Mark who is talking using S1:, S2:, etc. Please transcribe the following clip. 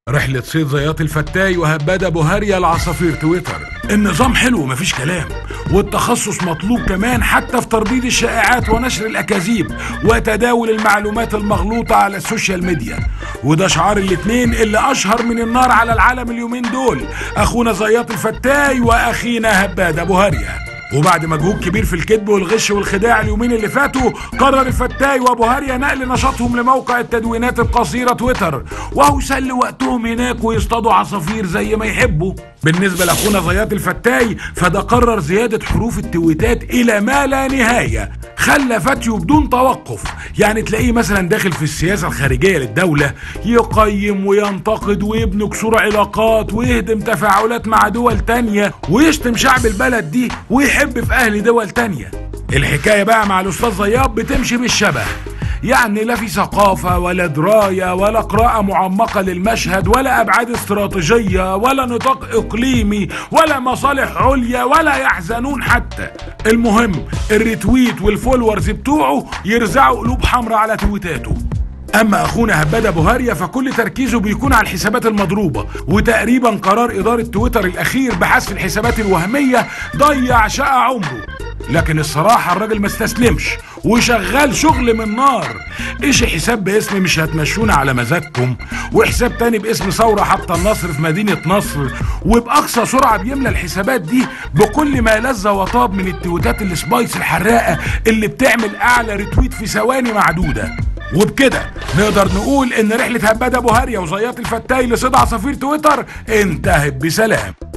S1: رحلة صيد زياط الفتاي وهباد ابو هاريا لعصافير تويتر النظام حلو ومفيش كلام والتخصص مطلوب كمان حتى في ترديد الشائعات ونشر الاكاذيب وتداول المعلومات المغلوطة على السوشيال ميديا وده شعار الاتنين اللي اشهر من النار على العالم اليومين دول اخونا زياط الفتاي واخينا هباد ابو هاريا وبعد مجهود كبير في الكذب والغش والخداع اليومين اللي فاتوا قرر الفتاي وابو هاريا نقل نشاطهم لموقع التدوينات القصيره تويتر وهو يسلي وقتهم هناك ويصطادوا عصافير زي ما يحبوا بالنسبه لاخونا زياد الفتاي فده قرر زياده حروف التويتات الى ما لا نهايه خلى فتيه بدون توقف يعني تلاقيه مثلا داخل في السياسه الخارجيه للدوله يقيم وينتقد ويبني كسور علاقات ويهدم تفاعلات مع دول تانية ويشتم شعب البلد دي ويحب في اهل دول تانية الحكايه بقى مع الاستاذ زياد بتمشي بالشبه يعني لا في ثقافة ولا دراية ولا قراءة معمقة للمشهد ولا أبعاد استراتيجية ولا نطاق إقليمي ولا مصالح عليا ولا يحزنون حتى المهم الريتويت والفولورز بتوعه يرزعوا قلوب حمراء على تويتاته اما اخونا هباد ابو هاريا فكل تركيزه بيكون على الحسابات المضروبه وتقريبا قرار اداره تويتر الاخير بحذف الحسابات الوهميه ضيع شقى عمره لكن الصراحة الراجل ما استسلمش وشغال شغل من نار ايش حساب باسم مش هتمشونا على مزاجكم وحساب تاني باسم ثورة حتى النصر في مدينة نصر وبأقصى سرعة بيملى الحسابات دي بكل ما لذ وطاب من التويتات السبايس الحراقة اللي بتعمل أعلى ريتويت في ثواني معدودة وبكده نقدر نقول ان رحلة هباد ابو هاريا وزياط الفتاي لصيد عصافير تويتر انتهت بسلام